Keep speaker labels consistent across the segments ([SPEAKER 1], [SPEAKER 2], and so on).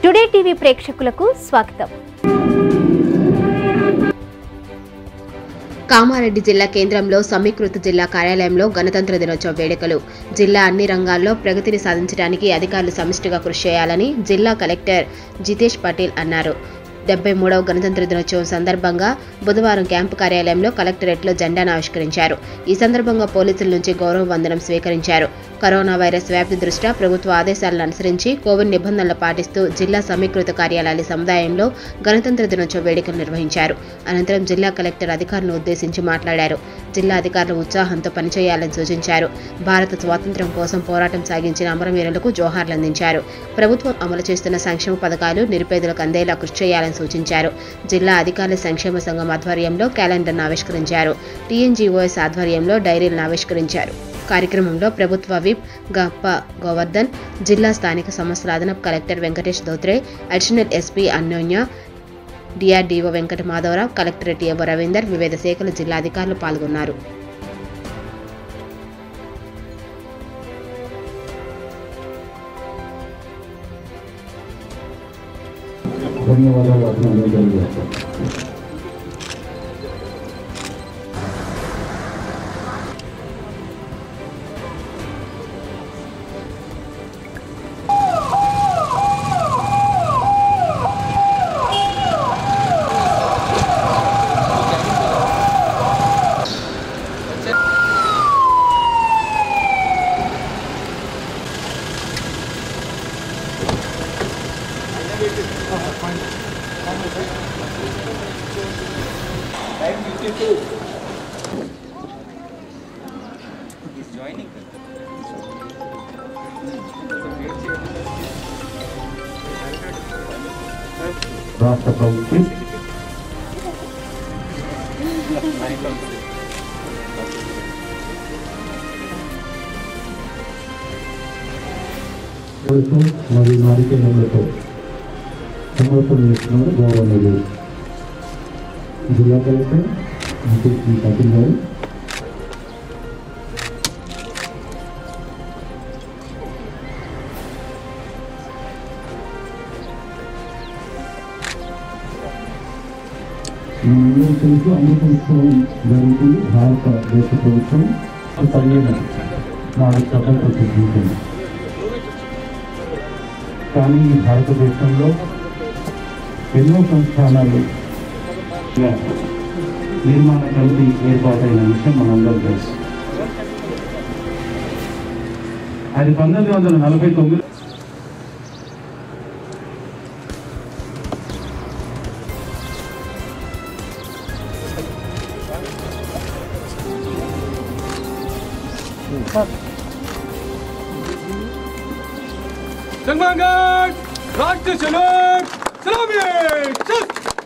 [SPEAKER 1] Today TV ప్రేక్షకులకు స్వాగతం
[SPEAKER 2] కామారెడ్డి జిల్లా కేంద్రంలో సమీకృత జిల్లా కార్యాలయంలో గణతంత్ర దినోత్సవ వేడుకలు జిల్లా అన్ని రంగాల్లో ప్రగతిని సాధించడానికి అధికారులు సమిష్టిగా కృషి చేయాలని జిల్లా కలెక్టర్ జితేష్ పటేల్ అన్నారు డెబ్బై మూడవ గణతంత్ర దినోత్సవం సందర్భంగా బుధవారం క్యాంపు కార్యాలయంలో కలెక్టరేట్లో జెండాను ఆవిష్కరించారు ఈ సందర్భంగా పోలీసుల నుంచి గౌరవ వందనం స్వీకరించారు కరోనా వైరస్ వ్యాప్తి దృష్ట్యా ప్రభుత్వ ఆదేశాలను అనుసరించి కోవిడ్ నిబంధనలు పాటిస్తూ జిల్లా సమీకృత కార్యాలయాల సముదాయంలో గణతంత్ర దినోత్సవ వేడుకలు నిర్వహించారు అనంతరం జిల్లా కలెక్టర్ అధికారులను ఉద్దేశించి మాట్లాడారు జిల్లా అధికారులు ఉత్సాహంతో పనిచేయాలని సూచించారు భారత స్వాతంత్ర్యం కోసం పోరాటం సాగించిన అమరవీరులకు జోహార్లు అందించారు ప్రభుత్వం అమలు చేస్తున్న సంక్షేమ పథకాలు నిరుపేదలకు అందేలా కృషి చేయాలని సూచించారు జిల్లా అధికారుల సంక్షేమ సంఘం ఆధ్వర్యంలో క్యాలెండర్ను ఆవిష్కరించారు టీఎన్జీఓఎస్ ఆధ్వర్యంలో డైరీలను ఆవిష్కరించారు కార్యక్రమంలో ప్రభుత్వ విప్ గప్ప గోవర్ధన్ జిల్లా స్థానిక సంస్థల అదనపు collector Venkatesh Dhotre additional SP అన్యోన్య DRDO Venkata Madhavarao collectorate AO Ravinder వివిధ శాఖల జిల్లా అధికారులు పాల్గొన్నారు
[SPEAKER 3] ధన్యవాదాలు అభినందనలు తెలియజేస్తాను రాష్ట్ర ప్రభుత్వం ప్రభుత్వం మరియు నారికేళ్లతో సమర్పణ చేస్తున్నారు గౌరవనీయులు జిల్లా కలెక్టర్ నితీష్ వి పాటిల్ గారు మనందరూ తెలుసు అమృత ఉత్సవం జరుగుతుంది భారత దేశ ప్రభుత్వం పదిహేను నాడు స్వతంత్ర సిద్ధించింది కానీ ఈ భారతదేశంలో ఎన్నో సంస్థానాలు నిర్మాణ కమిటీ ఏర్పాటైన విషయం మనందరం తెలుసు అది పంతొమ్మిది వందల నలభై తొమ్మిది
[SPEAKER 4] Sangmangat! Rajya Salak! Salami! Chal!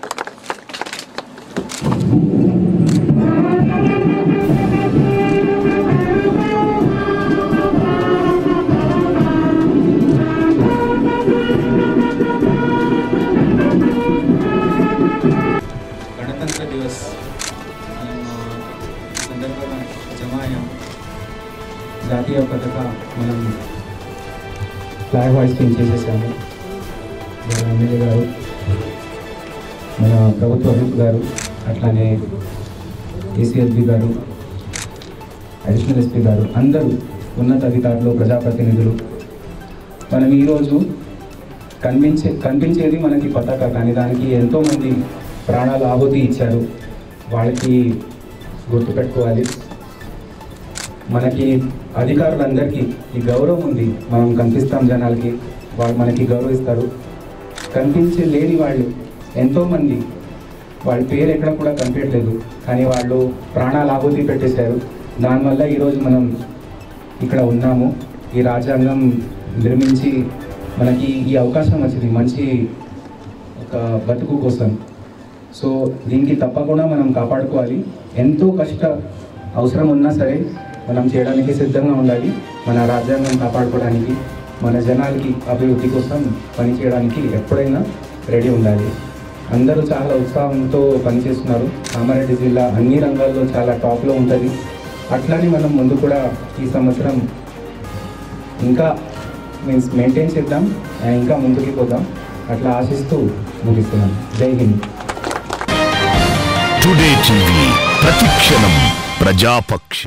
[SPEAKER 5] గణతంత్ర దివస్ మనం ఈ సందర్భంగా జమ అయ్యాం జాతీయ పతాక మనం ఫ్లాగ్ హాయిస్టింగ్ చేసేసాము మన ఎమ్మెల్యే గారు మన ప్రభుత్వ విప్ గారు అట్లానే ఏసీఎస్బి గారు అడిషనల్ ఎస్పీ గారు అందరూ ఉన్నతాధికారులు ప్రజాప్రతినిధులు మనం ఈరోజు కనిపించే కనిపించేది మనకి పతాక కానీ దానికి ఎంతోమంది ప్రాణాలు ఆహుతి ఇచ్చారు వాళ్ళకి గుర్తుపెట్టుకోవాలి మనకి అధికారులందరికీ ఈ గౌరవం ఉంది మనం కనిపిస్తాం జనాలకి వాళ్ళు మనకి గౌరవిస్తారు కనిపించే లేని వాళ్ళు ఎంతోమంది వాళ్ళ పేరు ఎక్కడ కూడా కనిపించలేదు కానీ వాళ్ళు ప్రాణాలు ఆహుతి పెట్టేశారు దానివల్ల ఈరోజు మనం ఇక్కడ ఉన్నాము ఈ రాజ్యాంగం నిర్మించి మనకి ఈ అవకాశం వచ్చింది మంచి ఒక బతుకు కోసం సో దీనికి తప్పకుండా మనం కాపాడుకోవాలి ఎంతో కష్ట అవసరం ఉన్నా సరే మనం చేయడానికి సిద్ధంగా ఉండాలి మన రాజ్యాంగం కాపాడుకోవడానికి మన జనాలకి అభివృద్ధి కోసం పనిచేయడానికి ఎప్పుడైనా రెడీ ఉండాలి అందరూ చాలా ఉత్సాహంతో పనిచేస్తున్నారు కామారెడ్డి జిల్లా అన్ని రంగాల్లో చాలా టాప్లో ఉంటుంది అట్లానే మనం ముందు కూడా ఈ సంవత్సరం ఇంకా మీన్స్ మెయింటైన్ చేద్దాం అండ్ ఇంకా ముందుకు పోదాం అట్లా ఆశిస్తూ ముగిస్తున్నాను జై హింద్
[SPEAKER 6] టుడే టీవీ ప్రతిక్షణం ప్రజాపక్ష